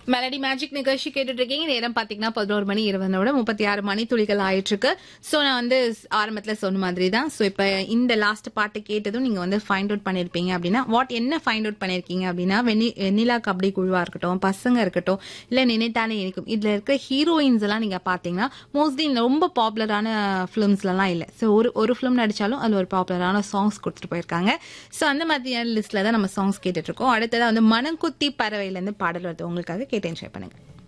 melody magic நிகழ்ச்சி கேட்டுட்டு இருக்கீங்க நேரம் பாத்தீங்கன்னா பதினோரு மணி இருபதோட முப்பத்தி ஆறு மணி துளிகள் ஆயிட்டு இருக்கு சோ நான் வந்து ஆரம்பத்துல சொன்ன மாதிரி தான் சோ இப்ப இந்த லாஸ்ட் பாட்டு கேட்டதும் நீங்க வந்து ஃபைண்ட் அவுட் பண்ணிருப்பீங்க அப்படின்னா வாட் என்ன ஃபைண்ட் அவுட் பண்ணிருக்கீங்க அப்படின்னா வெனி வெண்ணிலா கபடி குழுவா இருக்கட்டும் பசங்க இருக்கட்டும் இல்ல நினைத்தாலே இனிக்கும் இதுல இருக்க ஹீரோயின்ஸ் எல்லாம் நீங்க பாத்தீங்கன்னா மோஸ்ட்லி ரொம்ப பாப்புலரான பிலிம்ஸ்ல எல்லாம் இல்ல சோ ஒரு ஒரு பிலிம் நடிச்சாலும் அது ஒரு பாப்புலரான சாங்ஸ் கொடுத்துட்டு போயிருக்காங்க சோ அந்த மாதிரியான லிஸ்ட்ல தான் நம்ம சாங்ஸ் கேட்டுட்டு இருக்கோம் அடுத்ததா வந்து மனங்குத்தி பறவையில இருந்து பாடல் வருது உங்களுக்காக கேட்டு என்ஜாய் பண்ணுங்க